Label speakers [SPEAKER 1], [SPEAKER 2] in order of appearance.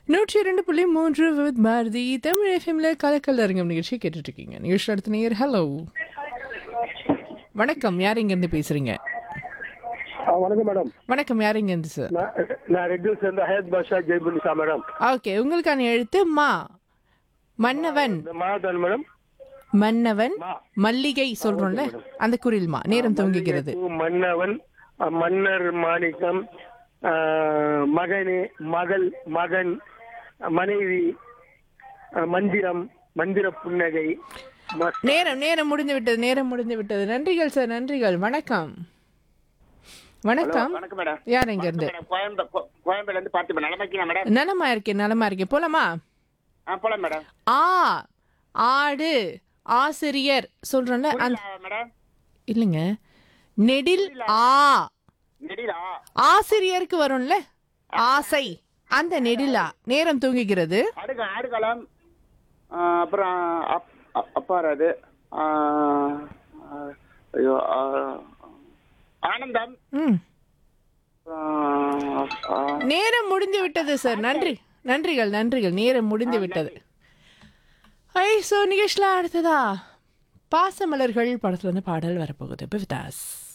[SPEAKER 1] நூற்றி இரண்டு புள்ளி மூன்று வித் பாரதி தமிழ் எஃப்எம்ல கலக்கல் அரங்கம் நிகழ்ச்சி கேட்டுட்டு இருக்கீங்க நிகழ்ச்சி அடுத்த நேயர் ஹலோ வணக்கம் யார் இங்க இருந்து பேசுறீங்க
[SPEAKER 2] ஆ, வணக்கம் மேடம்
[SPEAKER 1] வணக்கம் யார் இங்க இருந்து சார்
[SPEAKER 2] நான் நான் ரெட்டில் சேர்ந்த ஹயத் பாஷா ஜெய்புனிசா மேடம்
[SPEAKER 1] ஓகே உங்களுக்கான எழுத்து மா மன்னவன்
[SPEAKER 2] இந்த மாதம் மேடம்
[SPEAKER 1] மன்னவன்
[SPEAKER 2] மா.
[SPEAKER 1] மல்லிகை சொல்றோம்ல அந்த குரில் மா நேரம் துவங்குகிறது
[SPEAKER 2] பூ, மன்னவன் அ, மன்னர் மாணிக்கம் ஆ, மகனே மகள் மகன் அ, மனைவி அ, மந்திரம் மந்திர புன்னகை ம-
[SPEAKER 1] நேரம் நேரம் முடிந்து விட்டது நேரம் முடிந்து விட்டது நன்றிகள் சார் நன்றிகள் வணக்கம் வணக்கம்
[SPEAKER 3] வணக்கம் மேடம்
[SPEAKER 1] யார் இங்க இருந்து
[SPEAKER 3] மேடம் கோயம்பு கோ- கோயம்பேடுல இருந்து பார்த்து நலமா இருக்கீங்களா மேடம்
[SPEAKER 1] நலமா இருக்கேன் நலமா இருக்கேன் போலாமா
[SPEAKER 3] ஆ போலாம் மேடம்
[SPEAKER 1] ஆ ஆடு ஆசிரியர் சொல்றோம்ல அந்த
[SPEAKER 3] புரியல மேடம்
[SPEAKER 1] இல்லைங்க நெடில் ஆ
[SPEAKER 3] நெடிலா
[SPEAKER 1] ஆசிரியருக்கு வரும்ல ஆசை அந்த நெடிலா நேரம் தூங்குகிறது
[SPEAKER 3] அடுக ஆடுகளம் ஆ, அப்புறம் அப்- அ- அப்பாராது ஆ, ஆ, ஐயோ ஆ, ஆனந்தம்
[SPEAKER 1] ம்
[SPEAKER 3] அப்புறம், ஆ,
[SPEAKER 1] நேரம் முடிந்து விட்டது சார் நன்றி நன்றிகள் நன்றிகள் நேரம் முடிந்து விட்டது ஐ ஸோ நிகழ்ச்சியில் அடுத்ததா பாசமலர்கள் படத்துல இருந்து பாடல் வரப்போகுது பிவிதாஸ்